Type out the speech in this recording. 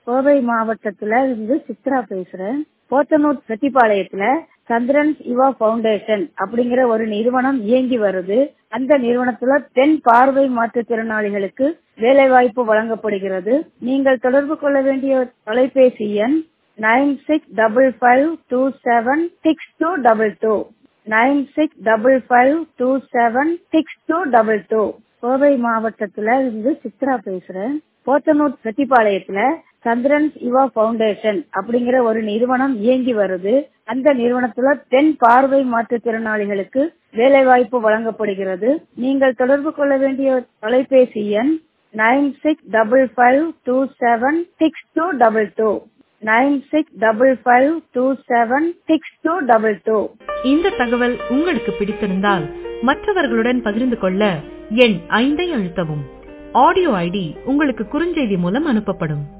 கோவை மாவட்டத்துல இருந்து சித்ரா பேசுறேன் போத்தனூர் செட்டிப்பாளையத்துல சந்திரன் யுவா பவுண்டேஷன் அப்படிங்கிற ஒரு நிறுவனம் இயங்கி வருது அந்த நிறுவனத்துல பெண் பார்வை மாற்றுத்திறனாளிகளுக்கு வேலை வாய்ப்பு வழங்கப்படுகிறது நீங்கள் தொடர்பு கொள்ள வேண்டிய தொலைபேசி எண் nine six double five two seven six two double two nine six double five two seven six two double two Kovai மாவட்டத்துல இருந்து சித்ரா பேசுறேன் போத்தனூர் செட்டிப்பாளையத்துல சந்திரன் யுவா பவுண்டேஷன் அப்படிங்கிற ஒரு நிறுவனம் இயங்கி வருது அந்த நிறுவனத்துல பெண் பார்வை மாற்றுத்திறனாளிகளுக்கு வேலை வாய்ப்பு வழங்கப்படுகிறது நீங்கள் தொடர்பு கொள்ள வேண்டிய தொலைபேசி எண் nine six double five two seven six two double two nine six double five two seven six two double two இந்த தகவல் உங்களுக்கு பிடித்திருந்தால் மற்றவர்களுடன் பகிர்ந்து கொள்ள எண் ஐந்தை அழுத்தவும் ஆடியோ ஐடி உங்களுக்கு குறுஞ்செய்தி மூலம் அனுப்பப்படும்